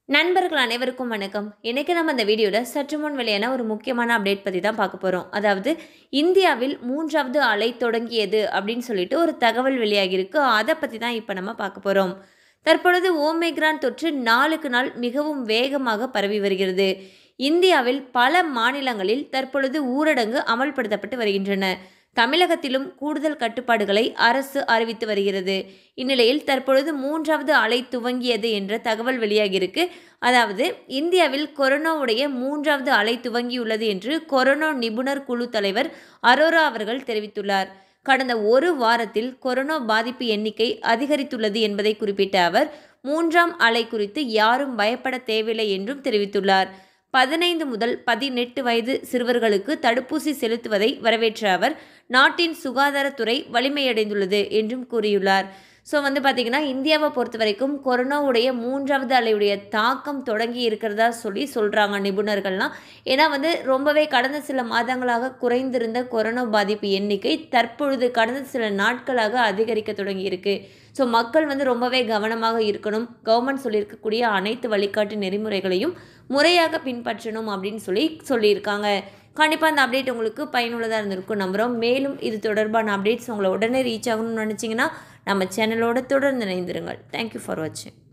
நண்பர்கள் அனைவருக்கும் வணக்கம் இன்னைக்கு நம்ம இந்த வீடியோவில் சற்று முன் வெளியான ஒரு முக்கியமான அப்டேட் பற்றி தான் பார்க்க போகிறோம் அதாவது இந்தியாவில் மூன்றாவது அலை தொடங்கியது அப்படின்னு சொல்லிட்டு ஒரு தகவல் வெளியாகியிருக்கு அதை பற்றி தான் இப்போ நம்ம பார்க்க போகிறோம் தற்பொழுது ஓமேக்ரான் தொற்று நாளுக்கு நாள் மிகவும் வேகமாக பரவி வருகிறது இந்தியாவில் பல மாநிலங்களில் தற்பொழுது ஊரடங்கு அமல்படுத்தப்பட்டு வருகின்றன தமிழகத்திலும் கூடுதல் கட்டுப்பாடுகளை அரசு அறிவித்து வருகிறது இந்நிலையில் தற்பொழுது மூன்றாவது அலை துவங்கியது என்ற தகவல் வெளியாகியிருக்கு அதாவது இந்தியாவில் கொரோனாவுடைய மூன்றாவது அலை துவங்கியுள்ளது என்று கொரோனா நிபுணர் குழு தலைவர் அரோரா அவர்கள் தெரிவித்துள்ளார் கடந்த ஒரு வாரத்தில் கொரோனா பாதிப்பு எண்ணிக்கை அதிகரித்துள்ளது என்பதை குறிப்பிட்ட அவர் மூன்றாம் அலை குறித்து யாரும் பயப்பட தேவையில்லை என்றும் தெரிவித்துள்ளார் பதினைந்து முதல் பதினெட்டு வயது சிறுவர்களுக்கு தடுப்பூசி செலுத்துவதை வரவேற்ற அவர் நாட்டின் சுகாதாரத்துறை வலிமையடைந்துள்ளது என்றும் கூறியுள்ளார் ஸோ வந்து பார்த்திங்கன்னா இந்தியாவை பொறுத்த வரைக்கும் கொரோனாவுடைய மூன்றாவது அலையுடைய தாக்கம் தொடங்கி இருக்கிறதா சொல்லி சொல்கிறாங்க நிபுணர்கள்லாம் ஏன்னா வந்து ரொம்பவே கடந்த சில மாதங்களாக குறைந்திருந்த கொரோனா பாதிப்பு எண்ணிக்கை தற்பொழுது கடந்த சில நாட்களாக அதிகரிக்க தொடங்கியிருக்கு ஸோ மக்கள் வந்து ரொம்பவே கவனமாக இருக்கணும் கவர்மெண்ட் சொல்லியிருக்கக்கூடிய அனைத்து வழிகாட்டு நெறிமுறைகளையும் முறையாக பின்பற்றணும் அப்படின்னு சொல்லி சொல்லியிருக்காங்க கண்டிப்பாக அந்த அப்டேட் உங்களுக்கு பயனுள்ளதாக இருந்திருக்கும் நம்புகிறோம் மேலும் இது தொடர்பான அப்டேட்ஸ் உங்களை உடனே ரீச் ஆகணும்னு நினச்சிங்கன்னா நம்ம சேனலோட தொடர்ந்து இணைந்திருங்கள் தேங்க்யூ ஃபார் வாட்சிங்